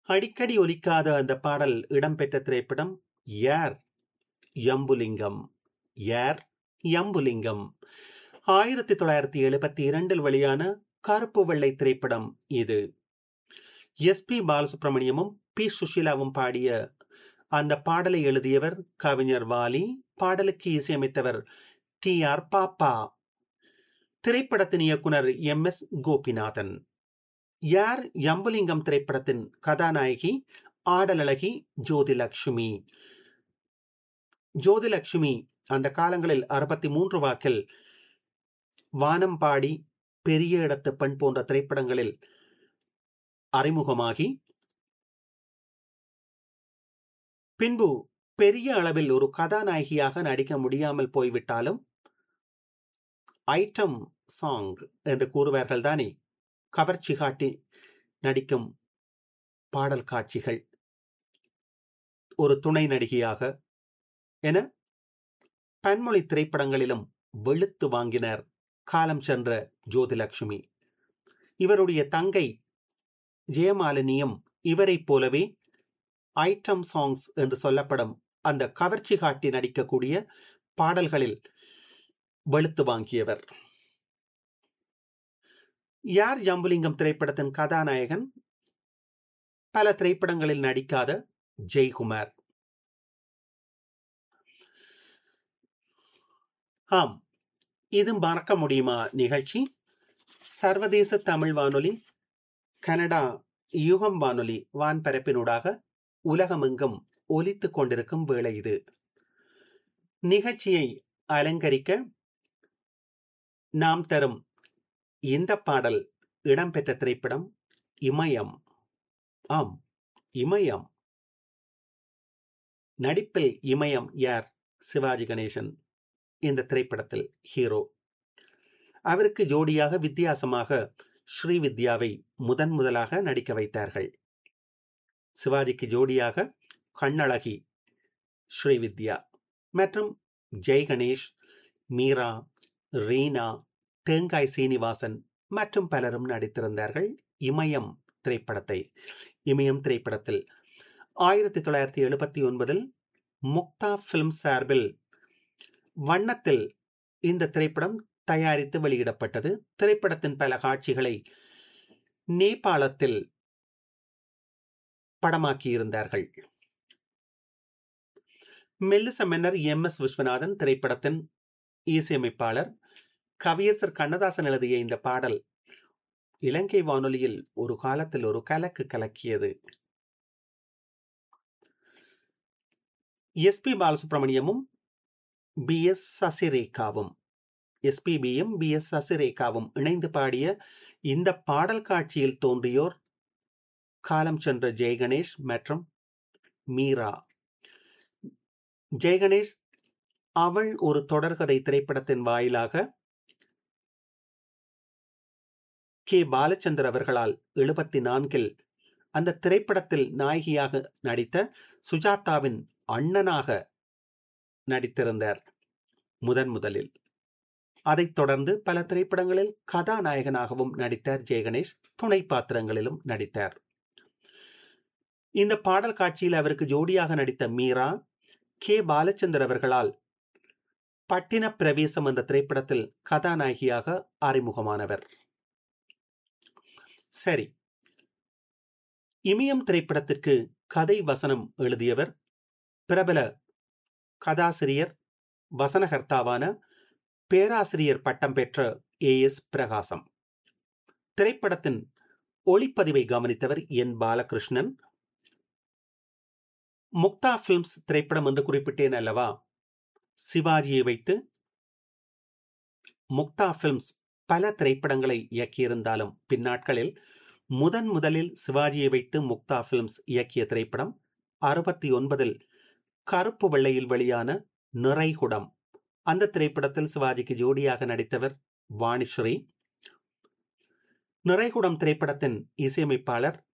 அடிக்கடி ஒலிக்காத அந்த பாடல் இடம்பெற்ற திரைப்படம் யார் யம்புலிங்கம் யார் யம்புலிங்கம் ஆயிரத்தி தொள்ளாயிரத்தி எழுபத்தி இரண்டில் வெளியான கருப்பு வெள்ளை திரைப்படம் இது எஸ் பி பாலசுப்ரமணியமும் பி சுஷீலாவும் பாடிய அந்த பாடலை எழுதியவர் கவிஞர் வாலி பாடலுக்கு இசையமைத்தவர் டி ஆர் பாப்பா திரைப்படத்தின் இயக்குனர் எம் எஸ் கோபிநாதன் யார் யம்புலிங்கம் திரைப்படத்தின் கதாநாயகி ஆடலழகி ஜோதிலட்சுமி ஜோதிலட்சுமி அந்த காலங்களில் அறுபத்தி மூன்று வாக்கில் வானம் பாடி பெரிய இடத்து பெண் போன்ற திரைப்படங்களில் அறிமுகமாகி பின்பு பெரிய அளவில் ஒரு கதாநாயகியாக நடிக்க முடியாமல் போய்விட்டாலும் ஐட்டம் சாங் என்று கூறுவார்கள் தானே கவர்ச்சி காட்டி நடிக்கும் பாடல் காட்சிகள் ஒரு துணை நடிகையாக என பன்மொழி திரைப்படங்களிலும் வெளுத்து வாங்கினர் காலம் சென்ற ஜோதிலட்சுமி இவருடைய தங்கை ஜெயமாலினியும் இவரைப் போலவே ஐட்டம் சாங்ஸ் என்று சொல்லப்படும் அந்த கவர்ச்சி காட்டி நடிக்கக்கூடிய பாடல்களில் வெளுத்து வாங்கியவர் யார் ஜம்புலிங்கம் திரைப்படத்தின் கதாநாயகன் பல திரைப்படங்களில் நடிக்காத ஜெய்குமார் ஆம் இது மறக்க முடியுமா நிகழ்ச்சி சர்வதேச தமிழ் வானொலி கனடா யுகம் வானொலி வான்பரப்பினூடாக உலகமெங்கும் ஒலித்துக் கொண்டிருக்கும் வேளை இது நிகழ்ச்சியை அலங்கரிக்க நாம் தரும் இந்த பாடல் இடம்பெற்ற திரைப்படம் இமயம் ஆம் இமயம் நடிப்பில் இமயம் யார் சிவாஜி கணேசன் இந்த திரைப்படத்தில் ஹீரோ அவருக்கு ஜோடியாக வித்தியாசமாக ஸ்ரீவித்யாவை முதன் முதலாக நடிக்க வைத்தார்கள் சிவாஜிக்கு ஜோடியாக கண்ணழகி ஸ்ரீவித்யா மற்றும் ஜெய் கணேஷ் மீரா ரீனா தேங்காய் சீனிவாசன் மற்றும் பலரும் நடித்திருந்தார்கள் இமயம் திரைப்படத்தை இமயம் திரைப்படத்தில் ஆயிரத்தி தொள்ளாயிரத்தி எழுபத்தி ஒன்பதில் முக்தா பிலிம் சார்பில் வண்ணத்தில் இந்த திரைப்படம் தயாரித்து வெளியிடப்பட்டது திரைப்படத்தின் பல காட்சிகளை நேபாளத்தில் படமாக்கியிருந்தார்கள் மெல்லிச மன்னர் எம் எஸ் விஸ்வநாதன் திரைப்படத்தின் இசையமைப்பாளர் கவியரசர் கண்ணதாசன் எழுதிய இந்த பாடல் இலங்கை வானொலியில் ஒரு காலத்தில் ஒரு கலக்கு கலக்கியது எஸ் பி பாலசுப்ரமணியமும் பி எஸ் சசிரேகாவும் எஸ்பிபியும் பி எஸ் சசிரேகாவும் இணைந்து பாடிய இந்த பாடல் காட்சியில் தோன்றியோர் காலம் சென்ற ஜெயகணேஷ் மற்றும் மீரா ஜெயகணேஷ் அவள் ஒரு தொடர்கதை திரைப்படத்தின் வாயிலாக கே பாலச்சந்தர் அவர்களால் எழுபத்தி நான்கில் அந்த திரைப்படத்தில் நாயகியாக நடித்த சுஜாதாவின் அண்ணனாக நடித்திருந்தார் முதன் முதலில் அதைத் தொடர்ந்து பல திரைப்படங்களில் கதாநாயகனாகவும் நடித்தார் ஜெயகணேஷ் துணை பாத்திரங்களிலும் நடித்தார் இந்த பாடல் காட்சியில் அவருக்கு ஜோடியாக நடித்த மீரா கே பாலச்சந்தர் அவர்களால் பட்டின பிரவேசம் என்ற திரைப்படத்தில் கதாநாயகியாக அறிமுகமானவர் சரி இமயம் திரைப்படத்திற்கு கதை வசனம் எழுதியவர் பிரபல கதாசிரியர் வசனகர்த்தாவான பேராசிரியர் பட்டம் பெற்ற ஏ எஸ் பிரகாசம் திரைப்படத்தின் ஒளிப்பதிவை கவனித்தவர் என் பாலகிருஷ்ணன் முக்தா பிலிம்ஸ் திரைப்படம் என்று குறிப்பிட்டேன் அல்லவா சிவாஜியை வைத்து முக்தா பிலிம்ஸ் பல திரைப்படங்களை இயக்கியிருந்தாலும் பின்னாட்களில் முதன் முதலில் சிவாஜியை வைத்து முக்தா பிலிம்ஸ் இயக்கிய திரைப்படம் அறுபத்தி ஒன்பதில் கருப்பு வெள்ளையில் வெளியான நிறைகுடம் அந்த திரைப்படத்தில் சிவாஜிக்கு ஜோடியாக நடித்தவர் வாணிஸ்ரீ நிறைகுடம் திரைப்படத்தின் இசையமைப்பாளர்